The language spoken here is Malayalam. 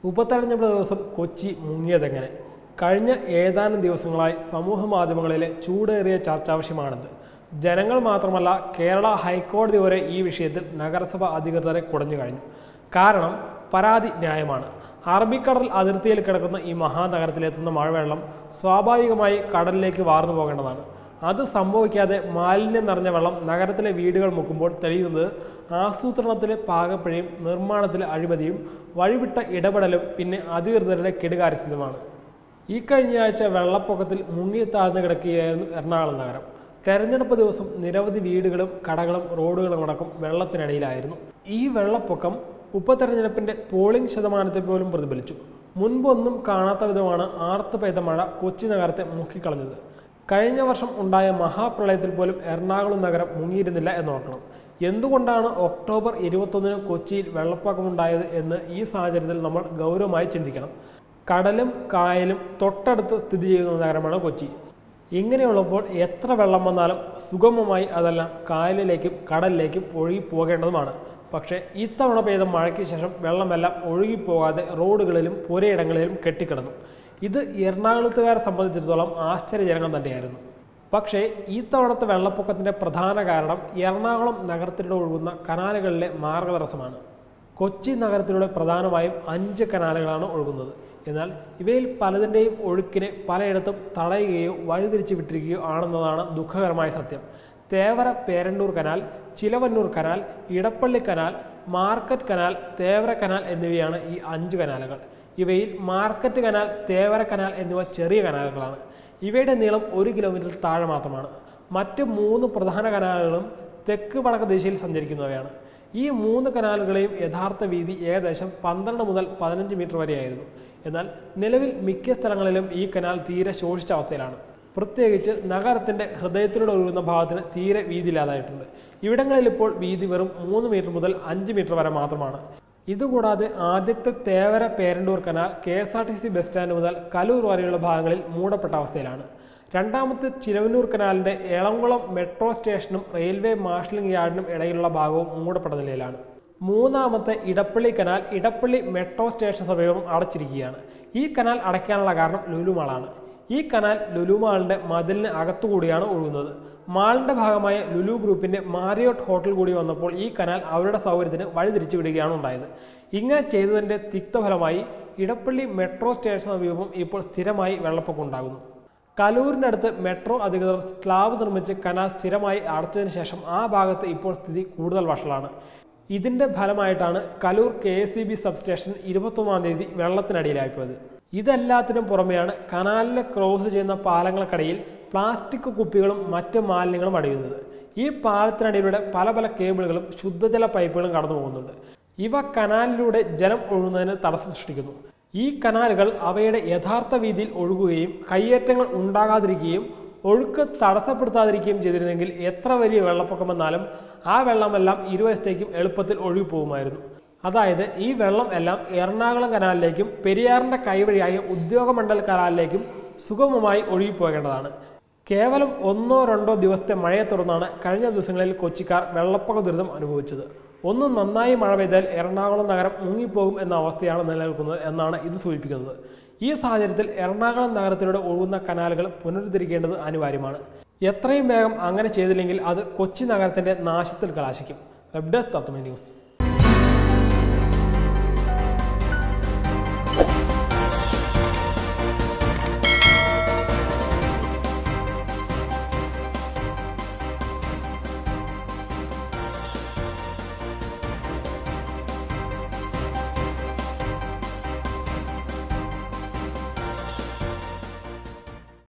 ഉപതെരഞ്ഞെടുപ്പ് ദിവസം കൊച്ചി മുങ്ങിയതെങ്ങനെ കഴിഞ്ഞ ഏതാനും ദിവസങ്ങളായി സമൂഹ മാധ്യമങ്ങളിലെ ചൂടേറിയ ചർച്ചാവിഷയമാണിത് ജനങ്ങൾ മാത്രമല്ല കേരള ഹൈക്കോടതി വരെ ഈ വിഷയത്തിൽ നഗരസഭ അധികൃതരെ കുടഞ്ഞു കഴിഞ്ഞു കാരണം പരാതി ന്യായമാണ് അറബിക്കടൽ അതിർത്തിയിൽ കിടക്കുന്ന ഈ മഹാനഗരത്തിലെത്തുന്ന മഴവെള്ളം സ്വാഭാവികമായി കടലിലേക്ക് വാർന്നു പോകേണ്ടതാണ് അത് സംഭവിക്കാതെ മാലിന്യം നിറഞ്ഞ വെള്ളം നഗരത്തിലെ വീടുകൾ മുക്കുമ്പോൾ തെളിയുന്നത് ആസൂത്രണത്തിലെ പാകപ്പിഴയും നിർമ്മാണത്തിലെ അഴിമതിയും വഴിവിട്ട ഇടപെടലും പിന്നെ അധികൃതരുടെ കെടുകാര്യസ്ഥിതമാണ് ഈ കഴിഞ്ഞ ആഴ്ച വെള്ളപ്പൊക്കത്തിൽ മുങ്ങി താഴ്ന്നു കിടക്കുകയായിരുന്നു എറണാകുളം നഗരം തെരഞ്ഞെടുപ്പ് ദിവസം നിരവധി വീടുകളും കടകളും റോഡുകളും അടക്കം വെള്ളത്തിനടിയിലായിരുന്നു ഈ വെള്ളപ്പൊക്കം ഉപതെരഞ്ഞെടുപ്പിന്റെ പോളിംഗ് ശതമാനത്തെ പോലും പ്രതിഫലിച്ചു മുൻപൊന്നും കാണാത്ത വിധമാണ് ആർത്ത് പെയ്ത മഴ കൊച്ചി നഗരത്തെ മുക്കിക്കളഞ്ഞത് കഴിഞ്ഞ വർഷം ഉണ്ടായ മഹാപ്രളയത്തിൽ പോലും എറണാകുളം നഗരം മുങ്ങിയിരുന്നില്ല എന്നോർക്കണം എന്തുകൊണ്ടാണ് ഒക്ടോബർ ഇരുപത്തൊന്നിന് കൊച്ചിയിൽ വെള്ളപ്പൊക്കമുണ്ടായത് എന്ന് ഈ സാഹചര്യത്തിൽ നമ്മൾ ഗൗരവമായി ചിന്തിക്കണം കടലും കായലും തൊട്ടടുത്ത് സ്ഥിതി ചെയ്യുന്ന നഗരമാണ് കൊച്ചി ഇങ്ങനെയുള്ളപ്പോൾ എത്ര വെള്ളം വന്നാലും സുഗമമായി അതെല്ലാം കായലിലേക്കും കടലിലേക്കും ഒഴുകി പോകേണ്ടതുമാണ് പക്ഷേ ഇത്തവണ പെയ്ത മഴയ്ക്ക് ശേഷം വെള്ളമെല്ലാം ഒഴുകിപ്പോകാതെ റോഡുകളിലും പുരയിടങ്ങളിലും കെട്ടിക്കിടന്നു ഇത് എറണാകുളത്തുകാരെ സംബന്ധിച്ചിടത്തോളം ആശ്ചര്യജനകം തന്നെയായിരുന്നു പക്ഷേ ഈ തവണത്തെ വെള്ളപ്പൊക്കത്തിൻ്റെ പ്രധാന കാരണം എറണാകുളം നഗരത്തിലൂടെ ഒഴുകുന്ന കനാലുകളിലെ മാർഗതടസ്സമാണ് കൊച്ചി നഗരത്തിലൂടെ പ്രധാനമായും അഞ്ച് കനാലുകളാണ് ഒഴുകുന്നത് എന്നാൽ ഇവയിൽ പലതിൻ്റെയും ഒഴുക്കിനെ പലയിടത്തും തടയുകയോ വഴിതിരിച്ചു വിട്ടിരിക്കുകയോ ആണെന്നതാണ് ദുഃഖകരമായ സത്യം Thevara Perandoor canal Chilavannoor canal Edappally canal market canal Thevara canal എന്നിവയാണ് ഈ അഞ്ച് കനാലുകൾ ഇവയിൽ മാർക്കറ്റ് കനാൽ തേവര കനാൽ എന്നിവ ചെറിയ കനാലുകളാണ് ഇവയുടെ നീളം ഒരു കിലോമീറ്റർ താഴെ മാത്രമാണ് മറ്റ് മൂന്ന് പ്രധാന കനാലുകളും തെക്ക് വടക്ക് ദിശയിൽ സഞ്ചരിക്കുന്നവയാണ് ഈ മൂന്ന് കനാലുകളെയും യഥാർത്ഥ വീതി ഏകദേശം പന്ത്രണ്ട് മുതൽ പതിനഞ്ച് മീറ്റർ വരെയായിരുന്നു എന്നാൽ നിലവിൽ മിക്ക സ്ഥലങ്ങളിലും ഈ കനാൽ തീരെ ശോഷിച്ച അവസ്ഥയിലാണ് പ്രത്യേകിച്ച് നഗരത്തിന്റെ ഹൃദയത്തിലൂടെ ഒഴുകുന്ന ഭാഗത്തിന് തീരെ വീതിയില്ലാതായിട്ടുണ്ട് ഇവിടങ്ങളിൽ ഇപ്പോൾ വീതി വെറും മൂന്ന് മീറ്റർ മുതൽ അഞ്ച് മീറ്റർ വരെ മാത്രമാണ് ഇതുകൂടാതെ ആദ്യത്തെ Thevara Perandoor canal K S R T C bus stand മുതൽ കലൂർ വരെയുള്ള ഭാഗങ്ങളിൽ മൂടപ്പെട്ട അവസ്ഥയിലാണ് രണ്ടാമത്തെ ചിലവന്നൂർ കനാലിന്റെ എളംകുളം മെട്രോ സ്റ്റേഷനും റെയിൽവേ മാർഷലിംഗ് യാർഡിനും ഇടയിലുള്ള ഭാഗവും മൂടപ്പെട്ട നിലയിലാണ് മൂന്നാമത്തെ Edappally canal Edappally metro station സമീപം അടച്ചിരിക്കുകയാണ് ഈ കനാൽ അടയ്ക്കാനുള്ള കാരണം ലുലുമാളാണ് ഈ കനാൽ ലുലു മാളിന്റെ മതിലിന് അകത്തുകൂടിയാണ് ഒഴുകുന്നത് മാളിന്റെ ഭാഗമായ ലുലു ഗ്രൂപ്പിന്റെ മാരിയോട്ട് ഹോട്ടൽ കൂടി വന്നപ്പോൾ ഈ കനാൽ അവരുടെ സൗകര്യത്തിന് വഴിതിരിച്ചു വിടുകയാണ് ഉണ്ടായത് ഇങ്ങനെ ചെയ്തതിന്റെ തിക്തഫലമായി ഇടപ്പള്ളി മെട്രോ സ്റ്റേഷൻ സമീപം ഇപ്പോൾ സ്ഥിരമായി വെള്ളപ്പൊക്കം ഉണ്ടാകുന്നു കലൂരിനടുത്ത് മെട്രോ അധികൃതർ സ്ലാബ് നിർമ്മിച്ച് കനാൽ സ്ഥിരമായി അടച്ചതിന് ശേഷം ആ ഭാഗത്ത് ഇപ്പോൾ സ്ഥിതി കൂടുതൽ വഷളാണ് ഇതിന്റെ ഫലമായിട്ടാണ് Kaloor K S C B substation ഇരുപത്തൊന്നാം തീയതി വെള്ളത്തിനടിയിലായിപ്പോയത് ഇതെല്ലാത്തിനും പുറമെയാണ് കനാലിനെ ക്രോസ് ചെയ്യുന്ന പാലങ്ങൾക്കിടയിൽ പ്ലാസ്റ്റിക് കുപ്പികളും മറ്റ് മാലിന്യങ്ങളും അടയുന്നത് ഈ പാലത്തിനടിയിലൂടെ പല പല കേബിളുകളും ശുദ്ധജല പൈപ്പുകളും കടന്നു പോകുന്നുണ്ട് ഇവ കനാലിലൂടെ ജലം ഒഴുകുന്നതിന് തടസ്സം സൃഷ്ടിക്കുന്നു ഈ കനാലുകൾ അവയുടെ യഥാർത്ഥ വീതിയിൽ ഒഴുകുകയും കയ്യേറ്റങ്ങൾ ഉണ്ടാകാതിരിക്കുകയും ഒഴുക്ക് തടസ്സപ്പെടുത്താതിരിക്കുകയും ചെയ്തിരുന്നെങ്കിൽ എത്ര വലിയ വെള്ളപ്പൊക്കം വന്നാലും ആ വെള്ളമെല്ലാം ഇരുവശത്തേക്കും എളുപ്പത്തിൽ ഒഴുകിപ്പോകുമായിരുന്നു അതായത് ഈ വെള്ളം എല്ലാം എറണാകുളം കനാലിലേക്കും പെരിയാറിന്റെ കൈവഴിയായ ഉദ്യോഗമണ്ഡൽ കനാലിലേക്കും സുഗമമായി ഒഴുകിപ്പോകേണ്ടതാണ് കേവലം ഒന്നോ രണ്ടോ ദിവസത്തെ മഴയെ തുടർന്നാണ് കഴിഞ്ഞ ദിവസങ്ങളിൽ കൊച്ചിക്കാർ വെള്ളപ്പൊക്ക ദുരിതം അനുഭവിച്ചത് ഒന്ന് നന്നായി മഴ പെയ്താൽ എറണാകുളം നഗരം മുങ്ങിപ്പോകും എന്ന അവസ്ഥയാണ് നിലനിൽക്കുന്നത് എന്നാണ് ഇത് സൂചിപ്പിക്കുന്നത് ഈ സാഹചര്യത്തിൽ എറണാകുളം നഗരത്തിലൂടെ ഒഴുകുന്ന കനാലുകൾ പുനരുദ്ധരിക്കേണ്ടത് അനിവാര്യമാണ് എത്രയും വേഗം അങ്ങനെ ചെയ്തില്ലെങ്കിൽ അത് കൊച്ചി നഗരത്തിന്റെ നാശത്തിൽ കലാശിക്കും വെബ് ഡെസ്ക് തത്വമേ ന്യൂസ്